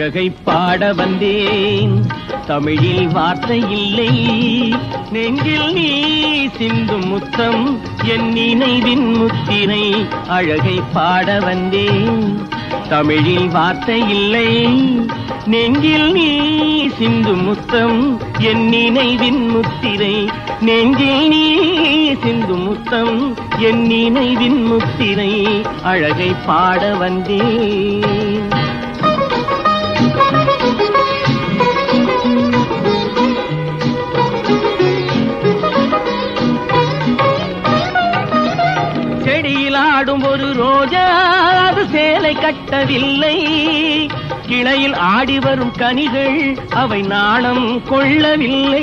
அழகை பாட வந்தேன் தமிழில் வார்த்தை இல்லை நெஞ்சில் நீ சிந்தும் முத்தம் என் நினைவின் முத்திரை அழகை பாட வந்தேன் தமிழில் வார்த்தை இல்லை நெஞ்சில் நீ சிந்தும் முத்தம் என் நினைவின் முத்திரை நெஞ்சில் நீ சிந்தும் முத்தம் என் நினைவின் முத்திரை அழகை பாட வந்தேன் செடியில் ஆடும் ஒரு ரோஜா அது சேலை கட்டவில்லை கிளையில் ஆடி வரும் கனிகள் அவை நாணம் கொள்ளவில்லை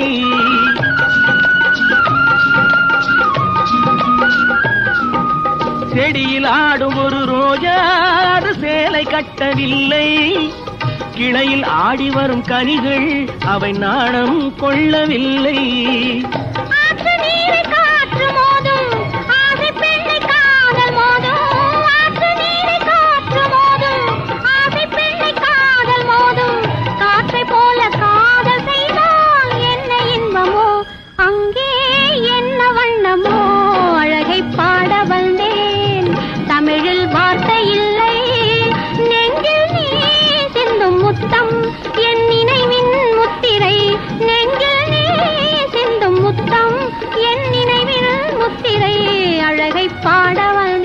செடியில் ஆடும் ஒரு ரோஜா அது சேலை கட்டவில்லை கிளையில் ஆடி வரும் கனிகள் அவை நாணம் கொள்ளவில்லை ஆற்று நீரை காற்று மோதும் ஆசை பெண்ணை காதல் மோதும் ஆற்று நீரை காற்று மோதும் ஆசை பெண்ணை காதல் மோதும் காற்றை போல காதல் செய்தால் என்ன இன்பமோ அங்கே என்ன வண்ணமோ அழகை பாட வந்தேன் தமிழில் வார்த்தை இல்லை நெஞ்சில் நீ சிந்தும் முத்தம் என் நினைவின் முத்திரை நெஞ்சில் நீ சிந்தும் முத்தம் என் நினைவின் முத்திரை அழகை பாட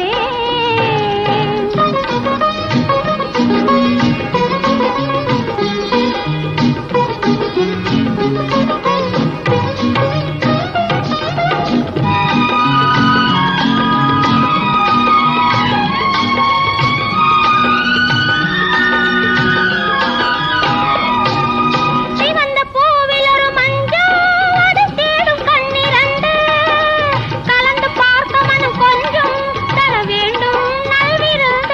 சிவந்த பூவில் ஒரு மஞ்சள் அது தேடும் கண்ணிரண்டு கலந்து பார்க்க மனம் கொஞ்சம் தர வேண்டும் நல்விருந்து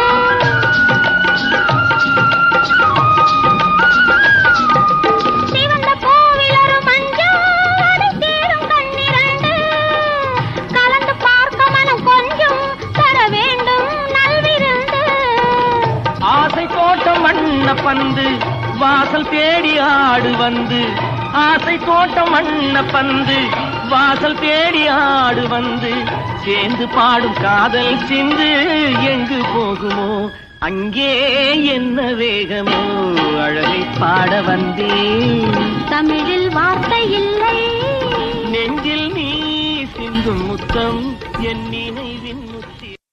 சிவந்த பூவில் ஒரு மஞ்சள் அது தேடும் கண்ணிரண்டு கலந்து பார்க்க மனம் கொஞ்சம் தர வேண்டும் நல்விருந்து ஆசை தோட்டம் வண்ண பந்து வாசல் தேடி ஆடு வந்து ஆசை தோட்டம் வண்ண பந்து வாசல் தேடி ஆடு வந்து சேர்ந்து பாடும் காதல் சிந்து எங்கு போகுமோ அங்கே என்ன வேகமோ அழகை பாட வந்தேன் தமிழில் வார்த்தை இல்லை நெஞ்சில் நீ சிந்தும் முத்தம் என் நினைவின் முத்தி